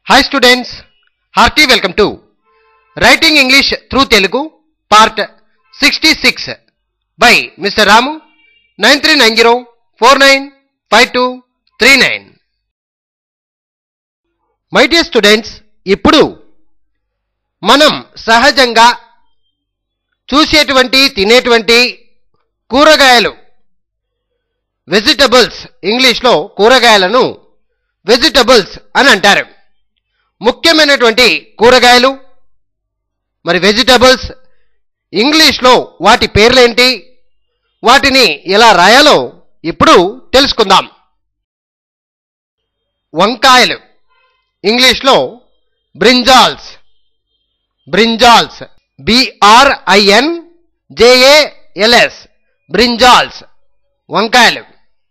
Hi students, hearty welcome to Writing English through Telugu part 66 by Mr. Ramu 9390495239. My dear students ఇప్పుడు మనం సహజంగా చూసేటువంటి తినేటువంటి కూరగాయలు వెజిటబుల్స్ ఇంగ్లీష్లో కూరగాయలను వెజిటబుల్స్ అని అంటారు ముఖ్యమైనటువంటి కూరగాయలు మరి వెజిటబుల్స్ ఇంగ్లీష్లో వాటి పేర్లేంటి వాటిని ఎలా రాయాలో ఇప్పుడు తెలుసుకుందాం వంకాయలు ఇంగ్లీష్లో brinjals brinjals B R I N J A L S brinjals వంకాయలు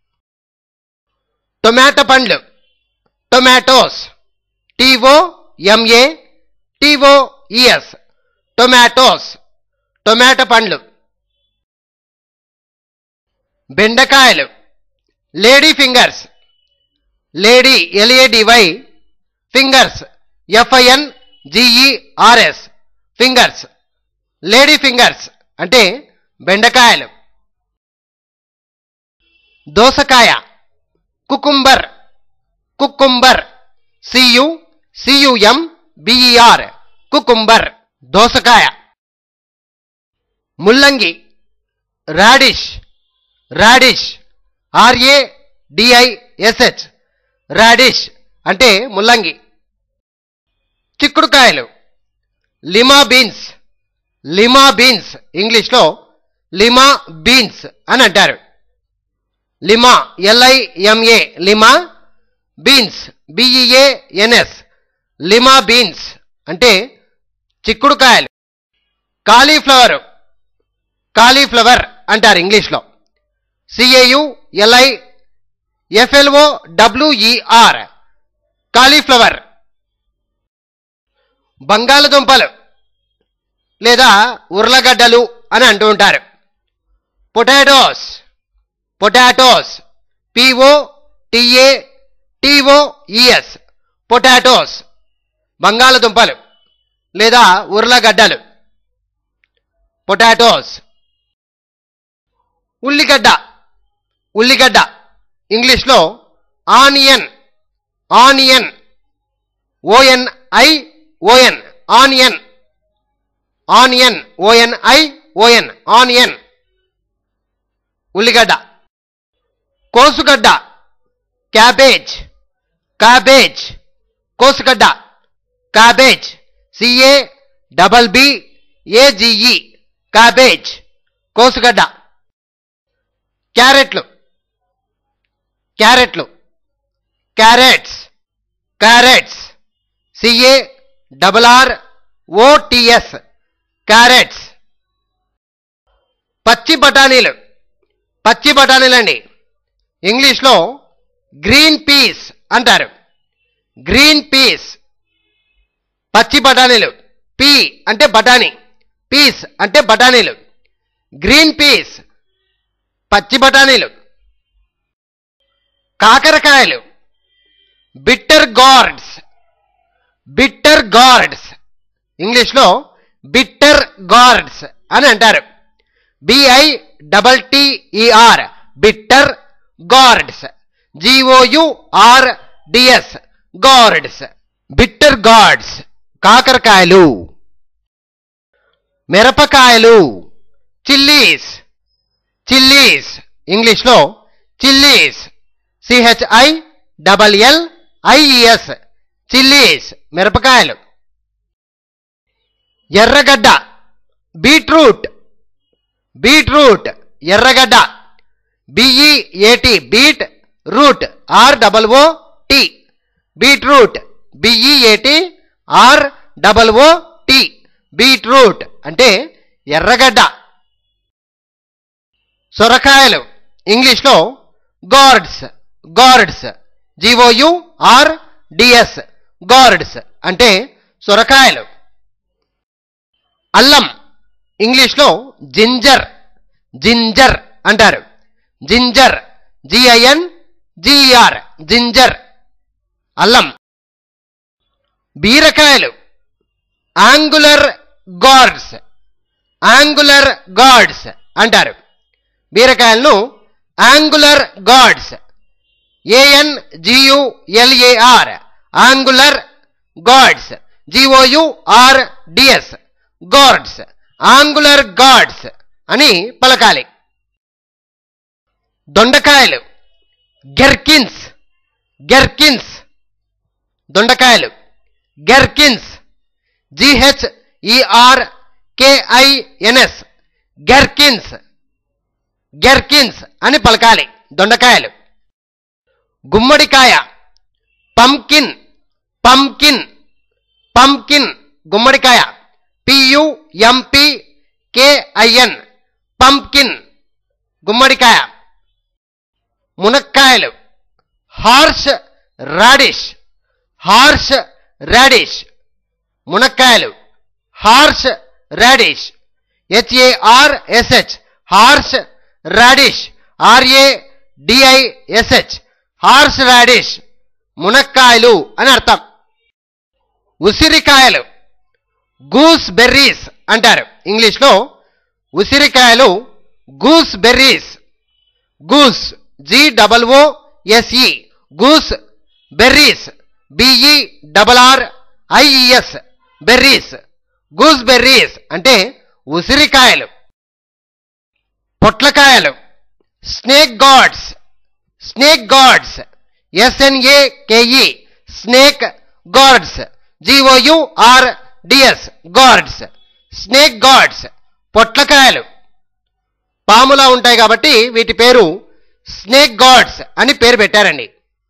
టొమాటో పండ్లు tomatoes T O M A T O E S tomatoes tomato పండ్లు బెండకాయలు lady fingers lady L A D Y fingers F I N G E R S fingers lady fingers అంటే బెండకాయలు దోసకాయ cucumber cucumber C U C U M B E R cucumber దోసకాయ ముల్లంగి radish radish R A D I S H radish అంటే ముల్లంగి చిక్కుడుకాయలు లిమా బీన్స్ లిమా బీన్స్ ఇంగ్లీష్లో లిమా బీన్స్ అని అంటారు lima L I M A lima beans B E A N S lima beans అంటే చిక్కుడుకాయలు కాలీఫ్లవర్ కాలీఫ్లవర్ అంటారు ఇంగ్లీష్లో C A U L I F L O W E R cauliflower బంగాళదుంపలు లేదా ఉర్లగడ్డలు అని అంటూ ఉంటారు potatoes potatoes P O T A T O E S potatoes బంగాళదుంపలు లేదా ఉర్లగడ్డలు పొటాటోస్ ఉల్లిగడ్డ ఉల్లిగడ్డ ఇంగ్లీష్లో onion onion O N I O N onion onion O N I O N onion ఉల్లిగడ్డ కోసుగడ్డ క్యాబేజ్ క్యాబేజ్ కోసుగడ్డ cabbage C A double B A G E cabbage కోసుగడ్డ క్యారెట్లు క్యారెట్లు carrots carrots C A double R O T S carrots పచ్చి బఠానీలు పచ్చి బఠానీలండి ఇంగ్లీష్లో గ్రీన్ పీస్ అంటారు గ్రీన్ పీస్ పచ్చి బఠానీలు పీ అంటే బఠానీ పీస్ అంటే బఠానీలు గ్రీన్ పీస్ పచ్చి బఠానీలు కాకరకాయలు బిట్టర్ గార్డ్స్ బిట్టర్ గార్డ్స్ ఇంగ్లీష్లో బిట్టర్ గార్డ్స్ అని అంటారు B I double T E R bitter gourds G O U R D S gourds bitter gourds కాకరకాయలు మిరపకాయలు చిల్లీస్ చిల్లీస్ ఇంగ్లీష్లో chillies C H I double L I E S chillies మిరపకాయలు ఎర్రగడ్డ బీట్రూట్ బీట్రూట్ ఎర్రగడ్డ B E A T beet root R double O T beetroot B E A T R double O T beetroot అంటే ఎర్రగడ్డ సొరకాయలు ఇంగ్లీష్లో gourds gourds G O U R D S gourds అంటే సొరకాయలు అల్లం ఇంగ్లీష్లో జింజర్ జింజర్ అంటారు జింజర్ జిఐఎన్ జిఆర్ జింజర్ అల్లం బీరకాయలు యాంగులర్ గాడ్స్ యాంగులర్ గాడ్స్ అంటారు బీరకాయలను angular gourds A N G U L A R angular gourds G O U R D S gourds angular gourds అని పలకాలి దొండకాయలు గెర్కిన్స్ గెర్కిన్స్ దొండకాయలు gherkins G H E R K I N S gherkins gherkins అని పలకాలి దొండకాయలు గుమ్మడికాయ పంకిన్ పంకిన్ పంకిన్ గుమ్మడికాయ పియుఎంపి కేఐఎన్ పంకిన్ గుమ్మడికాయ మునక్కాయలు హార్ష్ రాడిష్ హార్ష్ రాడిష్ మునక్కాయలు harsh radish H A R S H harsh radish R A D I S H harsh radish మునక్కాయలు అని అర్థం ఉసిరికాయలు గూస్ బెర్రీస్ అంటారు ఇంగ్లీష్లో ఉసిరికాయలు goose berries goose G double O S E goose berries B E double R I E S berries goose berries అంటే ఉసిరికాయలు పొట్లకాయలు snake gourds snake gourds S N A K E snake gourds G O U R D S gourds snake gourds పొట్లకాయలు పాములా ఉంటాయి కాబట్టి వీటి పేరు స్నేక్ గాడ్స్ అని పేరు పెట్టారండి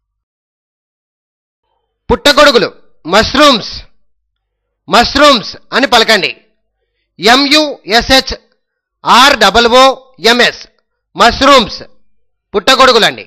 పుట్టగొడుగులు మష్రూమ్స్ మష్రూమ్స్ అని పలకండి M U S H R double O M S mushrooms పుట్టగొడుగులండి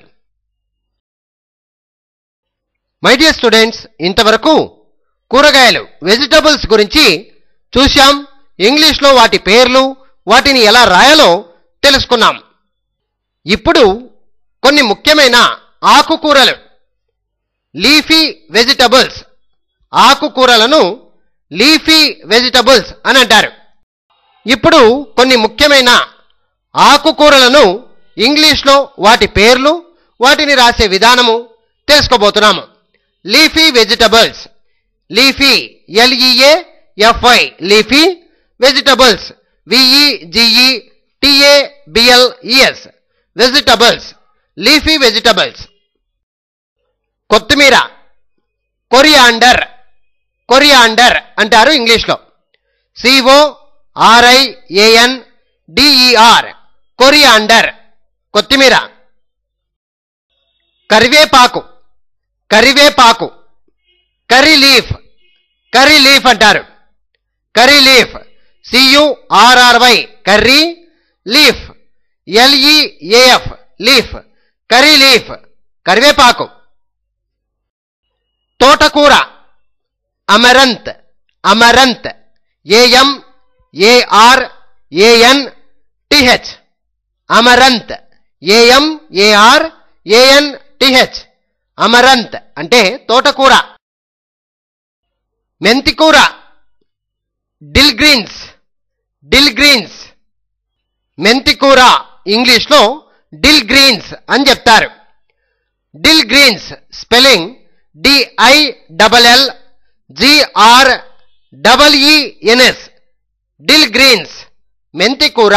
మై డియర్ స్టూడెంట్స్ ఇంతవరకు కూరగాయలు వెజిటబుల్స్ గురించి చూశాం ఇంగ్లీష్లో వాటి పేర్లు వాటిని ఎలా రాయాలో తెలుసుకున్నాం ఇప్పుడు కొన్ని ముఖ్యమైన ఆకుకూరలు లీఫీ వెజిటబుల్స్ ఆకుకూరలను లీఫీ వెజిటబుల్స్ అని అంటారు ఇప్పుడు కొన్ని ముఖ్యమైన ఆకుకూరలను ఇంగ్లీష్లో వాటి పేర్లు వాటిని రాసే విధానము తెలుసుకోబోతున్నాము leafy vegetables leafy L E A F I leafy vegetables V E G E T A B L E S vegetables leafy vegetables కొత్తిమీర కొరియాండర్ కొరియాండర్ అంటారు ఇంగ్లీష్లో సిఓ ఆర్ఐఏఎన్ డిఈఆర్ కొరియాండర్ కొత్తిమీర కరివేపాకు కరివేపాకు కర్రీ లీఫ్ కర్రీ లీఫ్ అంటారు curry leaf C U R R Y curry leaf L E A F leaf curry leaf కరివేపాకు తోటకూర amaranth amaranth A M A R A N T H amaranth A M A R A N T H amaranth అంటే తోటకూర మెంతికూర డిల్ గ్రీన్స్ డిల్ గ్రీన్స్ మెంతికూర ఇంగ్లీష్లో డిల్ గ్రీన్స్ అని చెప్తారు dill greens spelling D I double L G R double E N S dill greens మెంతికూర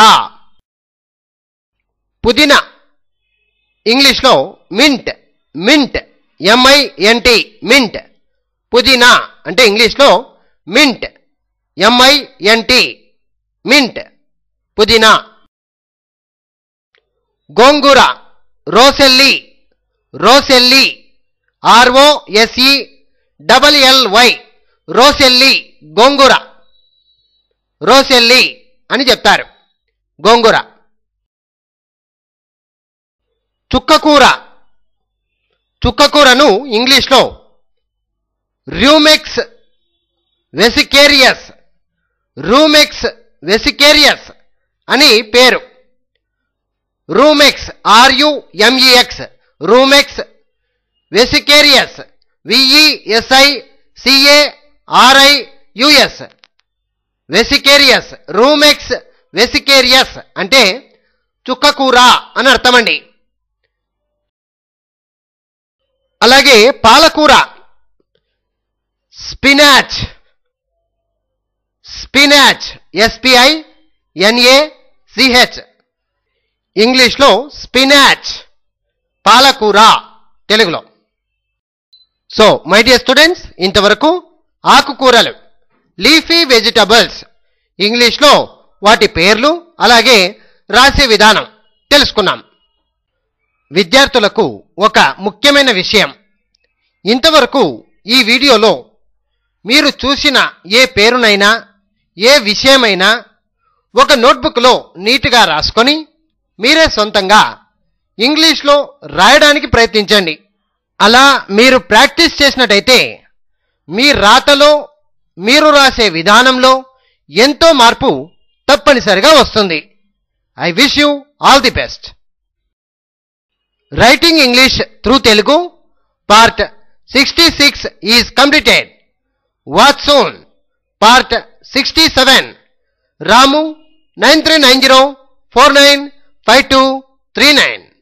పుదీనా ఇంగ్లీష్లో మింట్ మింట్ ఎంఐఎన్టి మింట్ పుదీనా అంటే ఇంగ్లీష్లో మింట్ ఎంఐఎన్టి మింట్ పుదీనా గోంగూర రోసెల్లి రోసెల్లి ఆర్ఓఎస్ఈ డబల్ ఎల్వై రోసెల్లి గోంగూర రోసెల్లి అని చెప్తారు గోంగూర చుక్కకూర చుక్కకూరను ఇంగ్లీష్లో ర్యూమెక్స్ వెసికేరియస్ రూమెక్స్ వెసికేరియస్ అని పేరు Rumex R U M E X Rumex vesicarius V E S I C A R I U S vesicarius Rumex vesicarius అంటే చుక్కకూర అని అర్థమండి అలాగే పాలకూర spinach spinach S P I N A C H ఇంగ్లీష్లో స్పినాచ్ పాలకూర తెలుగులో సో మై డియర్ స్టూడెంట్స్ ఇంతవరకు ఆకుకూరలు లీఫీ వెజిటబుల్స్ ఇంగ్లీష్లో వాటి పేర్లు అలాగే రాసే విధానం తెలుసుకున్నాం విద్యార్థులకు ఒక ముఖ్యమైన విషయం ఇంతవరకు ఈ వీడియోలో మీరు చూసిన ఏ పేరునైనా ఏ విషయమైనా ఒక నోట్బుక్లో నీట్గా రాసుకొని మీరే సొంతంగా ఇంగ్లీష్లో రాయడానికి ప్రయత్నించండి అలా మీరు ప్రాక్టీస్ చేసినట్టయితే మీ రాతలో మీరు రాసే విధానంలో ఎంతో మార్పు తప్పనిసరిగా వస్తుంది I wish you all the best writing English through Telugu part sixty six is completed watch soon part sixty seven Ramu nine three nine zero four nine five two three nine